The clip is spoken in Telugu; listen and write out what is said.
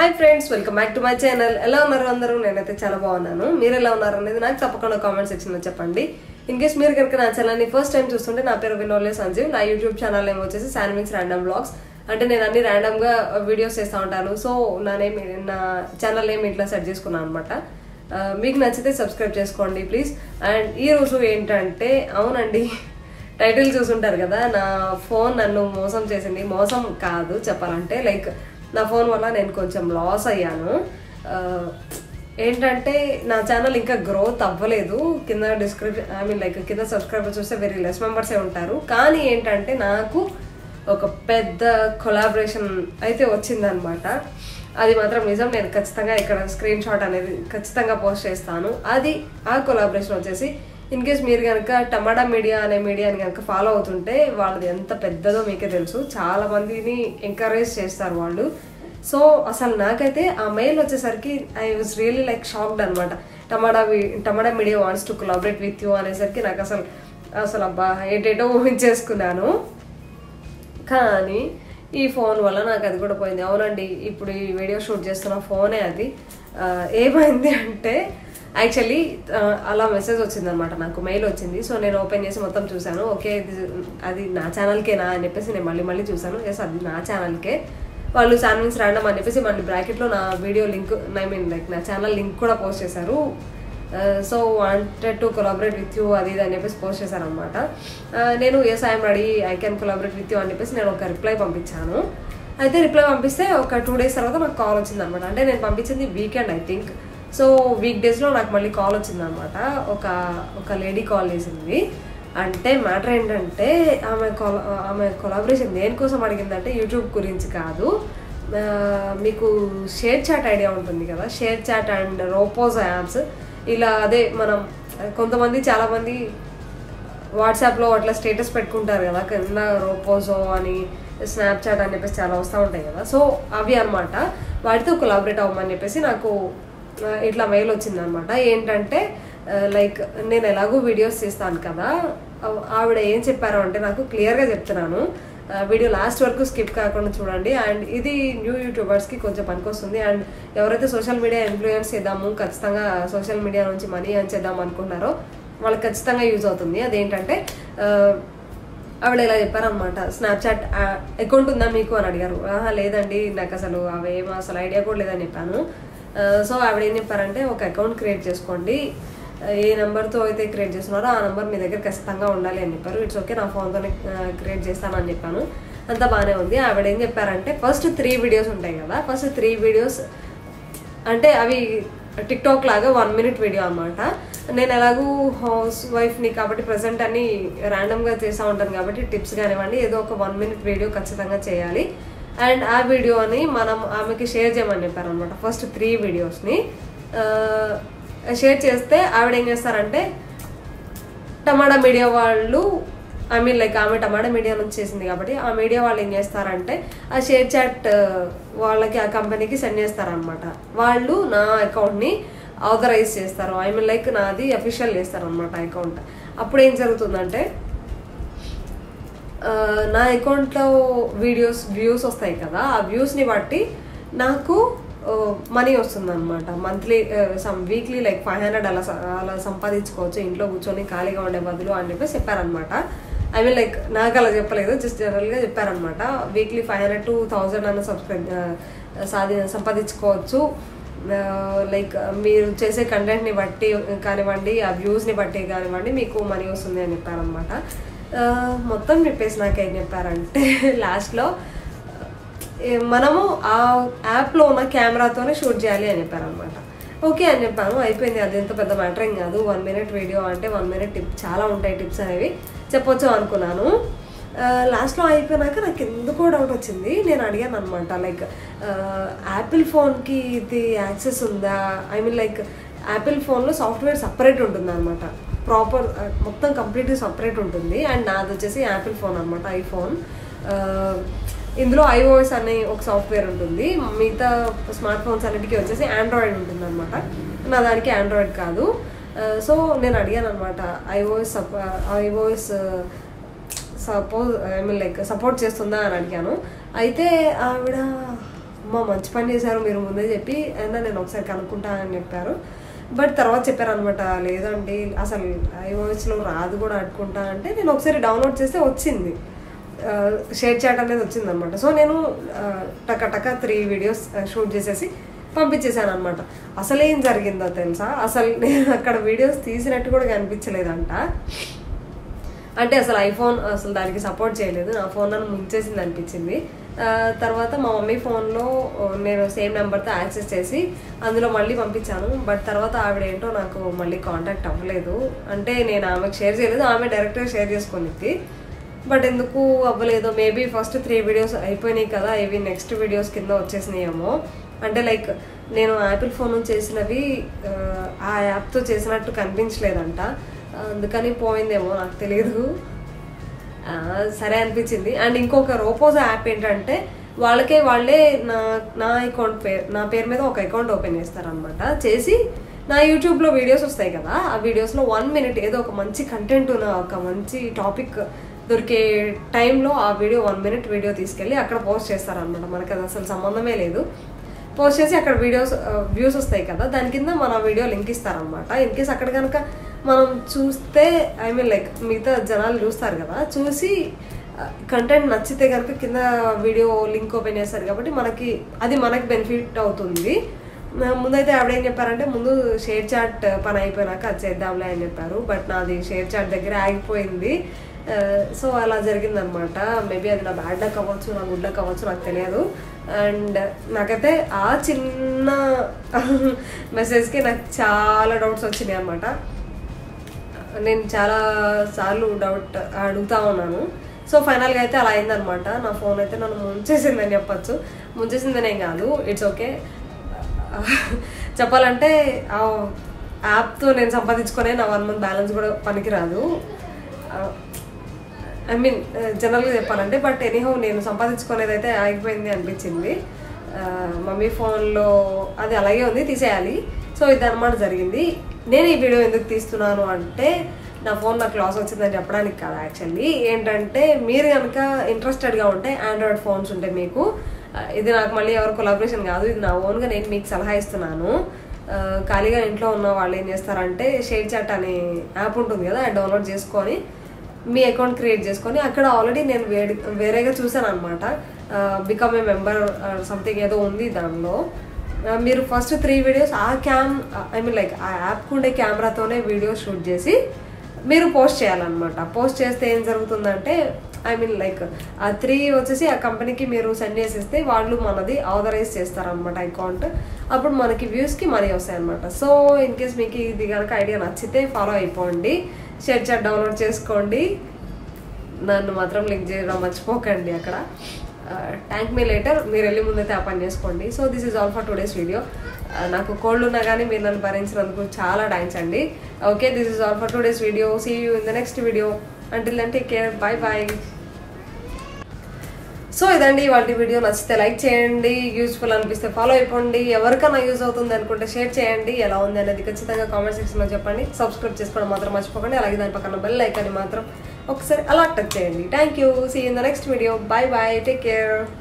hi friends welcome back to my channel ఎలా ఉన్నారు అందరూ నేనైతే చాలా బాగున్నాను మీరు ఎలా ఉన్నారు అనేది నాకు తప్పకుండా కామెంట్ సెక్షన్లో చెప్పండి ఇన్ కేస్ మీరు కనుక నా ఛానల్ని ఫస్ట్ టైం చూస్తుంటే నా పేరు వినోలే సంజీవ్ నా యూట్యూబ్ ఛానల్ ఏమో వచ్చేసి శాన్మిక్స్ ర్యాండమ్ బ్లాగ్స్ అంటే నేను అన్ని ర్యాండమ్గా వీడియోస్ చేస్తూ ఉంటాను సో నా నేమ్ నా ఛానల్ నేమ్ ఇట్లా సెట్ చేసుకున్నాను అనమాట మీకు నచ్చితే సబ్స్క్రైబ్ చేసుకోండి ప్లీజ్ అండ్ ఈ రోజు ఏంటంటే అవునండి టైటిల్ చూసుంటారు కదా నా ఫోన్ నన్ను మోసం చేసింది మోసం కాదు చెప్పాలంటే లైక్ నా ఫోన్ వల్ల నేను కొంచెం లాస్ అయ్యాను ఆ, ఏంటంటే నా ఛానల్ ఇంకా గ్రోత్ అవ్వలేదు కింద డిస్క్రిప్షన్ ఐ మీన్ లైక్ కింద సబ్స్క్రైబర్ చూస్తే వెరీ లెస్ మెంబర్సే ఉంటారు కానీ ఏంటంటే నాకు ఒక పెద్ద కొలాబరేషన్ అయితే వచ్చిందనమాట అది మాత్రం నిజం నేను ఖచ్చితంగా ఇక్కడ స్క్రీన్ షాట్ అనేది ఖచ్చితంగా పోస్ట్ చేస్తాను అది ఆ కొలాబరేషన్ వచ్చేసి ఇన్ కేస్ మీరు కనుక టమాటా మీడియా అనే మీడియాని కనుక ఫాలో అవుతుంటే వాళ్ళది ఎంత పెద్దదో మీకే తెలుసు చాలా మందిని ఎంకరేజ్ చేస్తారు వాళ్ళు సో అసలు నాకైతే ఆ మెయిల్ వచ్చేసరికి I was really like shocked అనమాట టమాటా వి- tomato media wants to collaborate with you అనేసరికి నాకు అసలు అసలు అబ్బా ఏంటేటో ఊహించేసుకున్నాను కానీ ఈ ఫోన్ వల్ల నాకు అది కూడా పోయింది అవునండి ఇప్పుడు ఈ వీడియో షూట్ చేస్తున్న ఫోనే అది ఆ, ఏమైంది అంటే యాక్చువల్లీ అలా మెసేజ్ వచ్చిందనమాట నాకు మెయిల్ వచ్చింది సో నేను ఓపెన్ చేసి మొత్తం చూశాను ఓకే ఇది అది నా ఛానల్కేనా అని చెప్పేసి నేను మళ్ళీ మళ్ళీ చూశాను ఎస్ అది నా ఛానల్కే వాళ్ళు శాన్విన్స్ ర్యాండమ్ అని చెప్పేసి మళ్ళీ బ్రాకెట్లో నా video link I mean like నా ఛానల్ లింక్ కూడా పోస్ట్ చేశారు so wanted to collaborate with you అది ఇది అని చెప్పేసి పోస్ట్ చేశారనమాట నేను yes I'm ready I can collaborate with you అని చెప్పేసి నేను ఒక రిప్లై పంపించాను అయితే రిప్లై పంపిస్తే ఒక టూ డేస్ తర్వాత నాకు కాల్ వచ్చింది అనమాట అంటే నేను పంపించింది weekend I think so week డేస్లో నాకు మళ్ళీ కాల్ వచ్చింది అనమాట ఒక ఒక లేడీ కాల్ చేసింది అంటే మ్యాటర్ ఏంటంటే ఆమె కొల ఆమె కొలాబరేషన్ దేనికోసం అడిగిందంటే యూట్యూబ్ గురించి కాదు ఆ, మీకు షేర్ చాట్ ఐడియా ఉంటుంది కదా share chat and Roposo apps ఇలా అదే మనం కొంతమంది చాలామంది వాట్సాప్లో అట్లా స్టేటస్ పెట్టుకుంటారు కదా కింద రోపోజో అని స్నాప్చాట్ అని చెప్పేసి చాలా వస్తూ ఉంటాయి కదా సో అవి అన్నమాట వాటితో కొలాబరేట్ అవ్వమని చెప్పేసి నాకు ఆ, ఇట్లా మెయిల్ వచ్చింది అనమాట ఏంటంటే లైక్ నేను ఎలాగో వీడియోస్ చేస్తాను కదా ఆ- ఆవిడ ఏం చెప్పారు అంటే నాకు క్లియర్గా చెప్తున్నాను ఆ, వీడియో లాస్ట్ వరకు స్కిప్ కాకుండా చూడండి అండ్ ఇది న్యూ యూట్యూబర్స్కి కొంచెం పనికొస్తుంది అండ్ ఎవరైతే సోషల్ మీడియా ఇన్ఫ్లుయెన్స్ చేద్దాము ఖచ్చితంగా సోషల్ మీడియా నుంచి మనీ ఎర్న్ చేద్దాం అనుకుంటున్నారో వాళ్ళకి ఖచ్చితంగా యూజ్ అవుతుంది అదేంటంటే ఆ, ఆవిడ ఇలా చెప్పారనమాట స్నాప్చాట్ అకౌంట్ ఉందా మీకు అని అడిగారు ఆహా లేదండి నాకు అసలు అవేం అసలు ఐడియా కూడా లేదని చెప్పాను ఆ, సో ఆవిడ ఏం చెప్పారంటే ఒక అకౌంట్ క్రియేట్ చేసుకోండి ఆ, ఏ నెంబర్తో అయితే క్రియేట్ చేస్తున్నారో ఆ నెంబర్ మీ దగ్గర ఖచ్చితంగా ఉండాలి అని చెప్పారు ఇట్స్ ఓకే నా ఫోన్తోనే క్రియేట్ చేస్తానని చెప్పాను అంతా బాగానే ఉంది ఆవిడ ఏం చెప్పారంటే ఫస్ట్ త్రీ వీడియోస్ ఉంటాయి కదా ఫస్ట్ త్రీ వీడియోస్ అంటే అవి టిక్ టాక్ లాగా వన్ మినిట్ వీడియో అన్నమాట నేను ఎలాగూ హౌస్ వైఫ్ని కాబట్టి ప్రజెంట్ అన్ని ర్యాండమ్గా చేస్తూ ఉంటాను కాబట్టి టిప్స్ కానివ్వండి ఏదో ఒక వన్ మినిట్ వీడియో ఖచ్చితంగా చేయాలి అండ్ ఆ వీడియోని మనం ఆమెకి షేర్ చేయమని చెప్పారు అనమాట ఫస్ట్ త్రీ వీడియోస్ని షేర్ చేస్తే ఆవిడ ఏం చేస్తారంటే టమాటా మీడియా వాళ్ళు ఐ మీన్ లైక్ ఆమె టమాటా మీడియా నుంచి చేసింది కాబట్టి ఆ మీడియా వాళ్ళు ఏం చేస్తారంటే ఆ షేర్ చాట్ వాళ్ళకి ఆ కంపెనీకి సెండ్ చేస్తారనమాట వాళ్ళు నా అకౌంట్ని ఆథరైజ్ చేస్తారు ఐ మీన్ లైక్ నాది అఫీషియల్ చేస్తారనమాట అకౌంట్ అప్పుడు ఏం జరుగుతుందంటే ఆ, నా అకౌంట్లో వీడియోస్ వ్యూస్ వస్తాయి కదా ఆ వ్యూస్ని బట్టి నాకు మనీ వస్తుంది అనమాట monthly some weekly like five hundred అలా స- అలా సంపాదించుకోవచ్చు ఇంట్లో కూర్చొని ఖాళీగా ఉండే బదులు అని చెప్పేసి చెప్పారనమాట ఐ మీన్ లైక్ నాకు అలా చెప్పలేదు జస్ట్ జనరల్గా చెప్పారనమాట weekly five hundred to thousand అన్న సబ్స్క్రైబ్ సాధి సంపాదించుకోవచ్చు లైక్ మీరు చేసే కంటెంట్ని బట్టి కానివ్వండి ఆ వ్యూస్ని బట్టి కానివ్వండి మీకు మనీ వస్తుంది అని చెప్పారనమాట ఆ, మొత్తం చెప్పేసి నాకేం చెప్పారంటే లాస్ట్లో ఏ, మనము ఆ యాప్లో ఉన్న కెమెరాతోనే షూట్ చేయాలి అని చెప్పారనమాట ఓకే అని చెప్పాను అయిపోయింది అది ఎంత పెద్ద మ్యాటర్ ఏం కాదు వన్ మినిట్ వీడియో అంటే వన్ మినిట్ టిప్ చాలా ఉంటాయి టిప్స్ అనేవి చెప్పొచ్చు అనుకున్నాను లాస్ట్లో అయిపోయినాక నాకు ఎందుకో డౌట్ వచ్చింది నేను అడిగాను అనమాట లైక్ యాపిల్ ఫోన్కి ఇది యాక్సెస్ ఉందా ఐ మీన్ లైక్ యాపిల్ ఫోన్లో సాఫ్ట్వేర్ సపరేట్ ఉంటుంది అనమాట ప్రాపర్ మొత్తం కంప్లీట్గా సపరేట్ ఉంటుంది అండ్ నాది వచ్చేసి యాపిల్ ఫోన్ అనమాట ఐఫోన్ ఇందులో ఐఓఎస్ అనే ఒక సాఫ్ట్వేర్ ఉంటుంది మిగతా స్మార్ట్ ఫోన్స్ అన్నిటికీ వచ్చేసి ఆండ్రాయిడ్ ఉంటుంది అనమాట నా దానికి ఆండ్రాయిడ్ కాదు సో నేను అడిగాను అనమాట iOS iOS suppose I mean like support చేస్తుందా అని అడిగాను అయితే ఆవిడ అమ్మ మంచి పని చేశారు మీరు ముందే చెప్పి అయినా నేను ఒకసారి కనుక్కుంటా అని చెప్పారు బట్ తర్వాత చెప్పారనమాట లేదండి అసలు ఐఓఎస్లో రాదు కూడా అడుకుంటా అంటే నేను ఒకసారి డౌన్లోడ్ చేస్తే వచ్చింది షేర్ చాట్ అనేది వచ్చింది అనమాట సో నేను ఆ, టక టక త్రీ వీడియోస్ షూట్ చేసేసి పంపించేశాను అనమాట అసలు ఏం జరిగిందో తెలుసా అసలు నేను అక్కడ వీడియోస్ తీసినట్టు కూడా కనిపించలేదంట అంటే అసలు ఐఫోన్ అసలు దానికి సపోర్ట్ చేయలేదు నా ఫోన్ నన్ను ముంచేసింది అనిపించింది ఆ, తర్వాత మా మమ్మీ ఫోన్లో నేను సేమ్ నెంబర్తో యాక్సెస్ చేసి అందులో మళ్ళీ పంపించాను బట్ తర్వాత ఆవిడ ఏంటో నాకు మళ్ళీ కాంటాక్ట్ అవ్వలేదు అంటే నేను ఆమెకు షేర్ చేయలేదు ఆమె డైరెక్ట్గా షేర్ చేసుకునిద్ది బట్ ఎందుకు అవ్వలేదు మేబీ ఫస్ట్ త్రీ వీడియోస్ అయిపోయినాయి కదా ఇవి నెక్స్ట్ వీడియోస్ కింద వచ్చేసినాయేమో అంటే లైక్ నేను యాపిల్ ఫోన్ నుంచి చేసినవి ఆ, ఆ యాప్తో చేసినట్టు కనిపించలేదంట అందుకని పోయిందేమో నాకు తెలియదు ఆ, సరే అనిపించింది అండ్ ఇంకొక రోపోజో యాప్ ఏంటంటే వాళ్ళకే వాళ్ళే నా నా అకౌంట్ పేరు నా పేరు మీద ఒక అకౌంట్ ఓపెన్ చేస్తారనమాట చేసి నా యూట్యూబ్లో వీడియోస్ వస్తాయి కదా ఆ వీడియోస్లో వన్ మినిట్ ఏదో ఒక మంచి కంటెంట్ ఉన్న ఒక మంచి టాపిక్ దొరికే టైంలో ఆ వీడియో వన్ మినిట్ వీడియో తీసుకెళ్ళి అక్కడ పోస్ట్ చేస్తారనమాట మనకి అది అసలు సంబంధమే లేదు పోస్ట్ చేసి అక్కడ వీడియోస్ వ్యూస్ వస్తాయి కదా దాని కింద మన వీడియో లింక్ ఇస్తారనమాట ఇన్ కేస్ అక్కడ కనుక మనం చూస్తే ఐ మీన్ లైక్ మిగతా జనాలు చూస్తారు కదా చూసి కంటెంట్ నచ్చితే కనుక కింద వీడియో లింక్ ఓపెన్ చేస్తారు కాబట్టి మనకి అది మనకి బెనిఫిట్ అవుతుంది నా ముందైతే ఆవిడ ఏం చెప్పారంటే ముందు షేర్ చాట్ పని అయిపోయినాక అది చేద్దాంలే అని చెప్పారు బట్ నాది షేర్ చాట్ దగ్గర ఆగిపోయింది సో అలా జరిగిందనమాట మేబీ అది నా బ్యాడ్ లక్ అవ్వచ్చు నా గుడ్ లక్ అవ్వచ్చు నాకు తెలియదు అండ్ నాకైతే ఆ చిన్న మెసేజ్కి నాకు చాలా డౌట్స్ వచ్చినాయి అనమాట నేను చాలా సార్లు డౌట్ అడుగుతా ఉన్నాను సో ఫైనల్గా అయితే అలా అయిందనమాట నా ఫోన్ అయితే నన్ను ముంచేసిందని చెప్పచ్చు ముంచేసిందనేం కాదు ఇట్స్ ఓకే చెప్పాలంటే ఆ యాప్తో నేను సంపాదించుకునే నా వన్ మంత్ బ్యాలెన్స్ కూడా పనికిరాదు ఐ మీన్ జనరల్గా చెప్పాలంటే బట్ ఎనీహో నేను సంపాదించుకునేది అయితే ఆగిపోయింది అనిపించింది ఆ, మమ్మీ ఫోన్లో అది అలాగే ఉంది తీసేయాలి సో ఇది అనమాట జరిగింది నేను ఈ వీడియో ఎందుకు తీస్తున్నాను అంటే నా ఫోన్ నాకు లాస్ వచ్చిందని చెప్పడానికి కాదు యాక్చువల్లీ ఏంటంటే మీరు కనుక ఇంట్రెస్టెడ్గా ఉంటే ఆండ్రాయిడ్ ఫోన్స్ ఉంటే మీకు ఆ, ఇది నాకు మళ్ళీ ఎవరు కొలాబరేషన్ కాదు ఇది నా ఓన్గా నేను మీకు సలహా ఇస్తున్నాను ఆ, ఖాళీగా ఇంట్లో ఉన్న వాళ్ళు ఏం చేస్తారంటే షేర్ చాట్ అనే యాప్ ఉంటుంది కదా అది డౌన్లోడ్ చేసుకొని మీ అకౌంట్ క్రియేట్ చేసుకొని అక్కడ ఆల్రెడీ నేను వేడి వేరేగా చూసాను అనమాట బికమ్ ఏ మెంబర్ సంథింగ్ ఏదో ఉంది దానిలో ఆ, మీరు ఫస్ట్ త్రీ వీడియోస్ ఆ క్యామ్ ఐ మీన్ లైక్ ఆ యాప్కి ఉండే కెమెరాతోనే వీడియో షూట్ చేసి మీరు పోస్ట్ చేయాలన్నమాట పోస్ట్ చేస్తే ఏం జరుగుతుందంటే ఐ మీన్ లైక్ ఆ త్రీ వచ్చేసి ఆ కంపెనీకి మీరు సెండ్ చేసేస్తే వాళ్ళు మనది ఆథరైజ్ చేస్తారనమాట అకౌంట్ అప్పుడు మనకి వ్యూస్కి మనీ వస్తాయి అనమాట సో ఇన్ కేస్ మీకు ఇది కనుక ఐడియా నచ్చితే ఫాలో అయిపోండి షేర్ చాట్ డౌన్లోడ్ చేసుకోండి నన్ను మాత్రం లింక్ చేయడం మర్చిపోకండి అక్కడ థ్యాంక్ మీ లేటర్ మీరు వెళ్ళి ముందైతే ఆ పని చేసుకోండి so this is all for today's video నాకు కోల్డ్ ఉన్నా కానీ మీరు నన్ను భరించినందుకు చాలా థ్యాంక్స్ అండి okay this is all for today's video see you in the next video until then take care bye bye so ఇదండి వాటి వీడియో నచ్చితే లైక్ చేయండి యూస్ఫుల్ అనిపిస్తే ఫాలో అయిపోండి ఎవరికైనా యూజ్ అవుతుంది అనుకుంటే షేర్ చేయండి ఎలా ఉంది అనేది ఖచ్చితంగా కామెంట్ సెక్షన్లో చెప్పండి సబ్స్క్రైబ్ చేసుకోవడం మాత్రం మర్చిపోకండి అలాగే దాని పక్కన బెల్ ఐకాన్ని మాత్రం ఒకసారి అలా టచ్ చేయండి thank you see in the next video bye bye take care